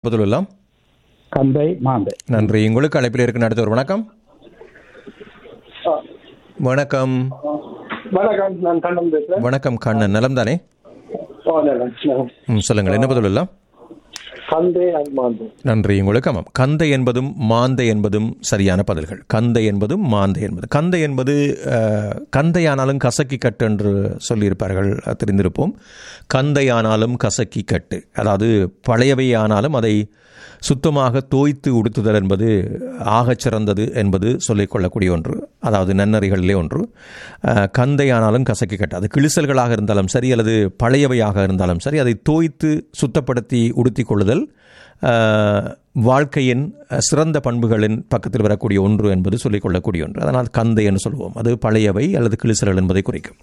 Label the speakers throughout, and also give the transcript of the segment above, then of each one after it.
Speaker 1: பதிலெல்லாம்
Speaker 2: கந்தை மாந்தை
Speaker 1: நன்றி உங்களுக்கு அழைப்பில் இருக்கு அடுத்தவர் வணக்கம் வணக்கம்
Speaker 3: வணக்கம் நான் கண்ணன் பேசுறேன்
Speaker 1: வணக்கம் கண்ணன் நலம் தானே
Speaker 3: ஓ, நலம், நலம்.
Speaker 1: ம், சொல்லுங்கள் என்ன பதிலெல்லாம்
Speaker 3: கந்தே அல்மாந்து
Speaker 1: நன்றி உங்களுக்கு ஆமாம் கந்தை என்பதும் மாந்தை என்பதும் சரியான பதில்கள் கந்தை என்பதும் மாந்தை என்பது கந்தை என்பது அஹ், கந்தையானாலும் கசக்கி கட்டு என்று சொல்லியிருப்பார்கள் அஹ், தெரிந்திருப்போம் கந்தையானாலும் கசக்கி கட்டு அதாவது பழையவை ஆனாலும் அதை சுத்தமாக தோய்த்து உடுத்துதல் என்பது ஆகச் சிறந்தது என்பது சொல்லிக்கொள்ளக்கூடிய ஒன்று அதாவது நன்னறிகளிலே ஒன்று அஹ், கந்தையானாலும் கசக்கி கட்டு அது கிழிசல்களாக இருந்தாலும் சரி அல்லது பழையவையாக இருந்தாலும் சரி அதை தோய்த்து சுத்தப்படுத்தி உடுத்திக் கொள்ளுதல் அஹ், வாழ்க்கையின் அஹ், சிறந்த பண்புகளின் பக்கத்தில் வரக்கூடிய ஒன்று என்பது சொல்லிக்கொள்ளக்கூடிய ஒன்று அதனால் கந்தை என்று சொல்வோம் அது பழையவை அல்லது கிழிசல்கள் என்பதை குறிக்கும்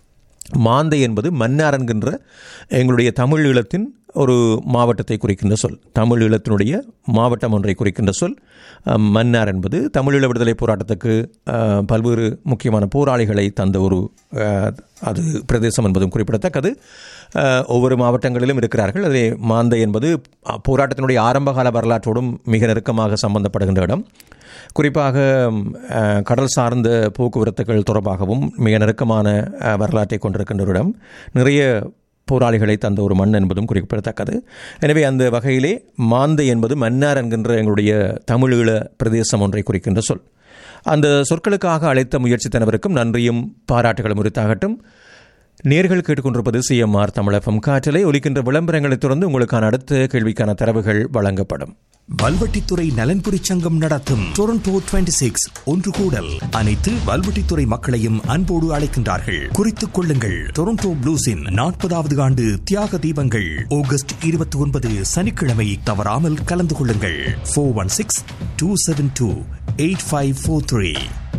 Speaker 1: மாந்தை என்பது மன்னார் என்கின்ற எங்களுடைய தமிழ் ஈழத்தின் ஒரு மாவட்டத்தை குறிக்கின்ற சொல் தமிழ் ஈழத்தினுடைய மாவட்டம் ஒன்றை குறிக்கின்ற சொல் அஹ், மன்னார் என்பது தமிழீழ விடுதலை போராட்டத்துக்கு அஹ், பல்வேறு முக்கியமான போராளிகளை தந்த ஒரு அஹ், அது பிரதேசம் என்பதும் குறிப்பிடத்தக்கது அஹ், ஒவ்வொரு மாவட்டங்களிலும் இருக்கிறார்கள் அதிலே மாந்தை என்பது அஹ், போராட்டத்தினுடைய ஆரம்பகால வரலாற்றோடும் மிக நெருக்கமாக சம்பந்தப்படுகின்ற இடம் குறிப்பாக அஹ், கடல் சார்ந்த போக்குவரத்துகள் தொடர்பாகவும் மிக நெருக்கமான அஹ், வரலாற்றை கொண்டிருக்கின்ற ஒரு இடம் நிறைய போராளிகளை தந்த ஒரு மண் என்பதும் குறிப்பிடத்தக்கது எனவே அந்த வகையிலே மாந்தை என்பது மன்னார் என்கின்ற எங்களுடைய தமிழீழ பிரதேசம் ஒன்றை குறிக்கின்ற சொல் அந்த சொற்களுக்காக அழைத்த முயற்சி தனவருக்கும் நன்றியும் பாராட்டுகளும் உரித்தாகட்டும் நேர்கள் கேட்டுக்கொண்டிருப்பது சிஎம்ஆர் தமிழகம் காற்றலை ஒலிக்கின்ற விளம்பரங்களைத் தொடர்ந்து உங்களுக்கான அடுத்த கேள்விக்கான தரவுகள் வழங்கப்படும்
Speaker 4: வல்வெட்டித்துறை நலன்புரி சங்கம் நடத்தும் டொரண்டோ 26 சிக்ஸ் ஒன்று கூடல் அனைத்து வல்வெட்டித்துறை மக்களையும் அன்போடு அழைக்கின்றார்கள் குறித்துக் கொள்ளுங்கள் டொரண்டோ ப்ளூஸின் நாற்பதாவது ஆண்டு தியாக தீபங்கள் ஆகஸ்ட் இருபத்தி ஒன்பது சனிக்கிழமை தவறாமல் கலந்து கொள்ளுங்கள் four one six two seven two eight five four three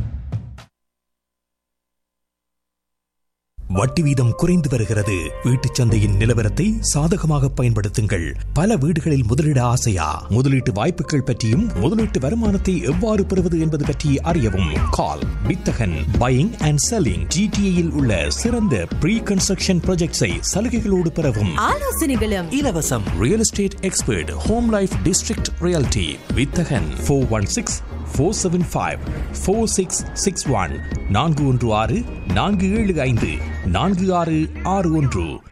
Speaker 4: வட்டி வீதம் குறைந்து வருகிறது வீட்டுச் சந்தையின் நிலவரத்தை சாதகமாக பயன்படுத்துங்கள் பல வீடுகளில் முதலீட ஆசையா முதலீட்டு வாய்ப்புகள் பற்றியும் முதலீட்டு வருமானத்தை எவ்வாறு பெறுவது என்பது பற்றி அறியவும் கால் வித்தகன் பையிங் அண்ட் செல்லிங் ஜிடிஏயில் உள்ள சிறந்த ப்ரீ கன்ஸ்ட்ரக்ஷன் ப்ராஜெக்ட்ஸை சலுகைகளோடு பெறவும்
Speaker 5: ஆலோசனைகளும்
Speaker 4: இலவசம் real estate expert home life district realty வித்தகன் four one six four seven five four six six one நான்கு ஒன்று ஆறு நான்கு ஏழு ஐந்து நான்கு ஆறு ஆறு ஒன்று